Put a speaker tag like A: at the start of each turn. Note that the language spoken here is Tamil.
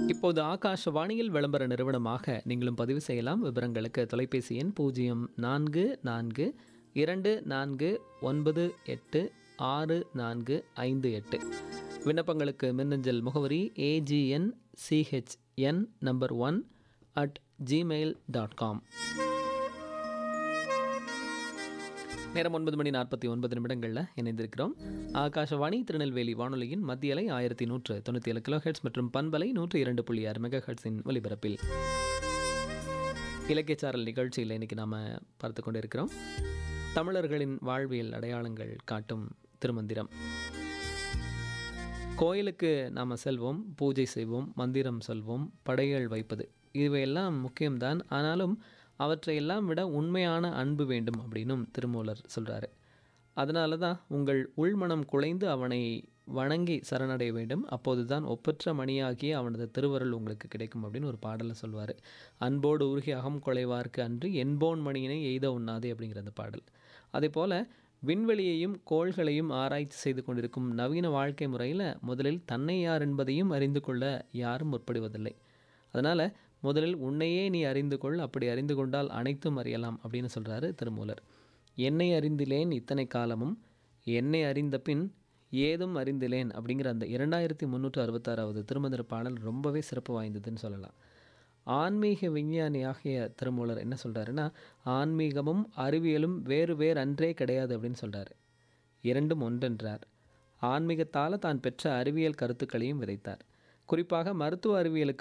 A: இப்போது ஆகாஷவாணியில் விளம்பர நிறுவனமாக நீங்களும் பதிவு செய்யலாம் விவரங்களுக்கு தொலைபேசி எண் பூஜ்ஜியம் நான்கு நான்கு இரண்டு நான்கு ஒன்பது எட்டு ஆறு நான்கு ஐந்து எட்டு விண்ணப்பங்களுக்கு மின்னஞ்சல் முகவரி AGN CHN number one at Gmail dot com நேரம் ஒன்பது மணி நாற்பத்தி ஒன்பது நிமிடங்களில் இணைந்திருக்கிறோம் ஆகாஷவாணி திருநெல்வேலி வானொலியின் மத்திய அலை ஆயிரத்தி நூற்று தொண்ணூற்றி ஏழு கிலோ ஹெட்ஸ் மற்றும் பண்பலை நூற்று இரண்டு புள்ளி ஆறு மெகா ஹெட்ஸின் ஒலிபரப்பில் இலக்கியச்சாரல் நிகழ்ச்சியில் இன்னைக்கு நாம் பார்த்து கொண்டிருக்கிறோம் தமிழர்களின் வாழ்வியல் அடையாளங்கள் காட்டும் திருமந்திரம் கோயிலுக்கு நாம் செல்வோம் பூஜை செய்வோம் மந்திரம் சொல்வோம் படையல் வைப்பது இவையெல்லாம் முக்கியம்தான் ஆனாலும் அவற்றையெல்லாம் விட உண்மையான அன்பு வேண்டும் அப்படின்னும் திருமூலர் சொல்கிறாரு அதனால தான் உங்கள் உள்மனம் குலைந்து அவனை வணங்கி சரணடைய வேண்டும் அப்போதுதான் ஒப்பற்ற மணியாகிய அவனது திருவருள் உங்களுக்கு கிடைக்கும் அப்படின்னு ஒரு பாடலில் சொல்வார் அன்போடு உருகி அகம் குலைவார்க்கு அன்று என்போன் மணியினை எய்த உண்ணாதே அப்படிங்கிற அந்த பாடல் அதே போல் விண்வெளியையும் கோள்களையும் ஆராய்ச்சி செய்து கொண்டிருக்கும் நவீன வாழ்க்கை முறையில் முதலில் தன்னை யார் என்பதையும் அறிந்து கொள்ள யாரும் முற்படுவதில்லை அதனால் முதலில் உன்னையே நீ அறிந்து கொள் அப்படி அறிந்து கொண்டால் அனைத்தும் அறியலாம் அப்படின்னு சொல்கிறாரு திருமூலர் என்னை அறிந்திலேன் இத்தனை காலமும் என்னை அறிந்த பின் ஏதும் அறிந்திலேன் அப்படிங்கிற அந்த இரண்டாயிரத்தி முந்நூற்று அறுபத்தாறாவது திருமந்திர பாடல் ரொம்பவே சிறப்பு வாய்ந்ததுன்னு சொல்லலாம் ஆன்மீக விஞ்ஞானியாகிய திருமூலர் என்ன சொல்கிறாருன்னா ஆன்மீகமும் அறிவியலும் வேறு வேறு அன்றே கிடையாது அப்படின்னு சொல்கிறாரு இரண்டும் ஒன்றென்றார் ஆன்மீகத்தால் தான் பெற்ற அறிவியல் கருத்துக்களையும் விதைத்தார் குறிப்பாக மருத்துவ அறிவியலுக்கு